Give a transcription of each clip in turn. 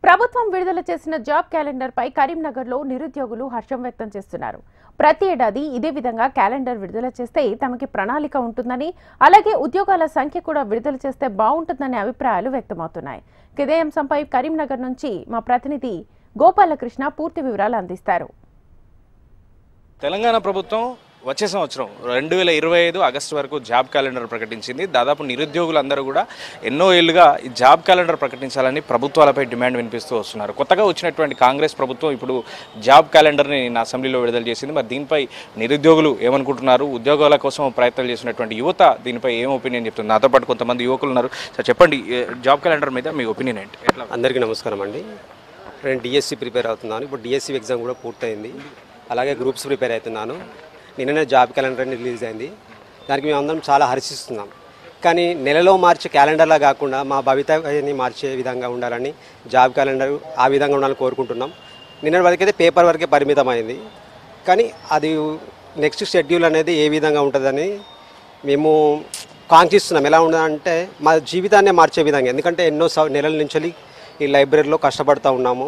ప్రభుత్వం విడుదల చేసిన జాబ్ క్యాలెండర్ పై కరీంనగర్లో నిరుద్యోగులు హర్షం వ్యక్తం చేస్తున్నారు ప్రతి ఏడాది ఇదే విధంగా క్యాలెండర్ విడుదల చేస్తే తమకి ప్రణాళిక ఉంటుందని అలాగే ఉద్యోగాల సంఖ్య కూడా విడుదల చేస్తే బాగుంటుందనే అభిప్రాయాలు వ్యక్తమవుతున్నాయి ఇదే అంశంపై కరీంనగర్ నుంచి మా ప్రతినిధి గోపాలకృష్ణ పూర్తి వివరాలు అందిస్తారు తెలంగాణ ప్రభుత్వం వచ్చే సంవత్సరం రెండు వేల ఇరవై ఐదు ఆగస్టు వరకు జాబ్ క్యాలెండర్ ప్రకటించింది దాదాపు నిరుద్యోగులందరూ కూడా ఎన్నో ఏళ్లుగా ఈ జాబ్ క్యాలెండర్ ప్రకటించాలని ప్రభుత్వాలపై డిమాండ్ వినిపిస్తూ వస్తున్నారు కొత్తగా వచ్చినటువంటి కాంగ్రెస్ ప్రభుత్వం ఇప్పుడు జాబ్ క్యాలెండర్ని నిన్న అసెంబ్లీలో విడుదల చేసింది మరి దీనిపై నిరుద్యోగులు ఏమనుకుంటున్నారు ఉద్యోగాల కోసం ప్రయత్నాలు చేసినటువంటి యువత దీనిపై ఏం ఒపీనియన్ చెప్తుంది నాతో పాటు కొంతమంది యువకులు ఉన్నారు సార్ చెప్పండి ఏ- జాబ్ క్యాలెండర్ మీద మీ ఒపీనియన్ ఏంటి ఎట్లా అందరికీ నమస్కారం అండి నేను డిఎస్సి ప్రిపేర్ అవుతున్నాను ఇప్పుడు డిఎస్సి ఎగ్జామ్ కూడా పూర్తయింది అలాగే గ్రూప్స్ ప్రిపేర్ అవుతున్నాను నిన్ననే జాబ్ క్యాలెండర్ అని రిలీజ్ అయింది దానికి మేము అందరం చాలా హర్షిస్తున్నాం కానీ నెలలో మార్చే క్యాలెండర్లా కాకుండా మా భవితని మార్చే విధంగా ఉండాలని జాబ్ క్యాలెండర్ ఆ విధంగా ఉండాలని కోరుకుంటున్నాం నిన్నటి వరకైతే పేపర్ వరకే పరిమితమైంది కానీ అది నెక్స్ట్ షెడ్యూల్ అనేది ఏ విధంగా ఉంటుందని మేము కాంక్షిస్తున్నాం ఎలా ఉండదంటే మా జీవితాన్నే మార్చే విధంగా ఎందుకంటే ఎన్నో సం- నెలల నుంచి ఈ లైబ్రరీలో కష్టపడుతూ ఉన్నాము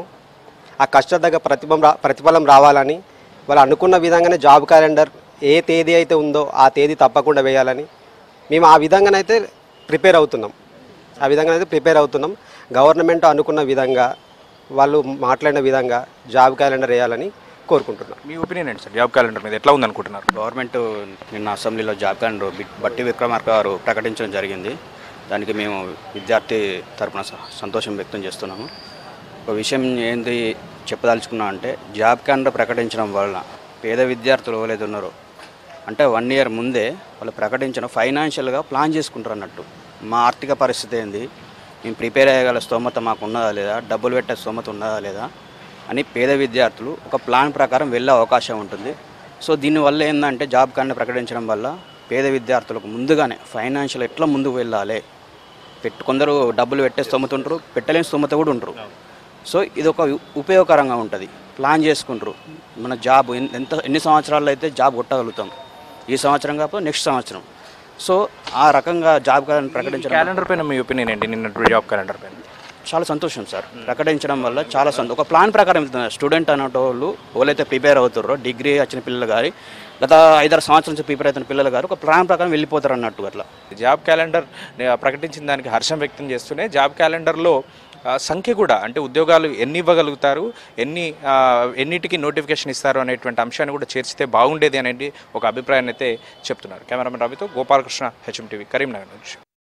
ఆ కష్ట దగ్గర ప్రతిఫలం రా ప్రతిఫలం రావాలని వాళ్ళు అనుకున్న విధంగానే జాబ్ క్యాలెండర్ ఏ తేదీ అయితే ఉందో ఆ తేదీ తప్పకుండా వేయాలని మేము ఆ విధంగానైతే ప్రిపేర్ అవుతున్నాం ఆ విధంగానైతే ప్రిపేర్ అవుతున్నాం గవర్నమెంట్ అనుకున్న విధంగా వాళ్ళు మాట్లాడిన విధంగా జాబ్ క్యాలెండర్ వేయాలని కోరుకుంటున్నాం మీ ఒపీనియన్ ఏంటి సార్ జాబ్ క్యాలెండర్ మీద ఎట్లా ఉందనుకుంటున్నారు గవర్నమెంట్ నిన్న అసెంబ్లీలో జాబ్ క్యాలెండర్ బి- బట్టి విక్రమార్క గారు ప్రకటించడం జరిగింది దానికి మేము విద్యార్థి తరపున స- సంతోషం వ్యక్తం చేస్తున్నాము ఒక విషయం ఏంది చెప్పదలుచుకున్నా అంటే జాబ్ క్యాలెండర్ ప్రకటించడం వలన పేద విద్యార్థులు ఎవరైతే ఉన్నారో అంటే వన్ ఇయర్ ముందే వాళ్ళు ప్రకటించిన ఫైనాన్షియల్గా ప్లాన్ చేసుకుంటారు అన్నట్టు మా ఆర్థిక పరిస్థితి ఏంది మేము ప్రిపేర్ అయ్యగల స్తోమత మాకు ఉన్నదా లేదా డబ్బులు పెట్టే స్తోమత ఉన్నదా లేదా అని పేద విద్యార్థులు ఒక ప్లాన్ ప్రకారం వెళ్ళే అవకాశం ఉంటుంది సో దీనివల్ల ఏంటంటే జాబ్ కార్డుని ప్రకటించడం వల్ల పేద విద్యార్థులకు ముందుగానే ఫైనాన్షియల్ ఎట్లా ముందుకు వెళ్ళాలి పెట్టు కొందరు డబ్బులు పెట్టే స్తోమత ఉంటారు పెట్టలేని స్తోమత కూడా ఉంటారు సో ఇది ఒక ఉ- ఉపయోగకరంగా ఉంటుంది ప్లాన్ చేసుకుంటారు మన జాబ్ ఎన్- ఎంత ఎన్ని సంవత్సరాల్లో అయితే జాబ్ కొట్టగలుగుతాం ఈ సంవత్సరం కాకపోతే నెక్స్ట్ సంవత్సరం సో ఆ రకంగా జాబ్ కార్డుని ప్రకటించడం క్యాలెండర్ పైన మీ ఒపీనియన్ ఏంటి నిన్న జాబ్ క్యాలెండర్ పైన చాలా సంతోషం సార్ ప్రకటించడం వల్ల చాలా సంతో ఒక ప్లాన్ ప్రకారం వెళ్తున్నారు స్టూడెంట్ అనేటోళ్ళు ఎవరైతే ప్రిపేర్ అవుతారో డిగ్రీ వచ్చిన పిల్లలు కానీ గత ఐదారు సంవత్సరాల నుంచి ప్రిపేర్ అవుతున్న పిల్లలు గారు ఒక ప్లాన్ ప్రకారం వెళ్ళిపోతారు అన్నట్టు అట్లా జాబ్ క్యాలెండర్ ఆ, ప్రకటించిన దానికి హర్షం వ్యక్తం చేస్తూనే జాబ్ క్యాలెండర్లో ఆ, సంఖ్య కూడా అంటే ఉద్యోగాలు ఎన్ని ఇవ్వగలుగుతారు ఎన్ని ఆ, ఎన్నిటికి నోటిఫికేషన్ ఇస్తారు అనేటువంటి అంశాన్ని కూడా చేర్చితే బాగుండేది అనేది ఒక అభిప్రాయాన్ని అయితే చెప్తున్నారు కెమెరామెన్ రవితో గోపాలకృష్ణ హెచ్ఎం టీవీ కరీంనగర్ నుంచి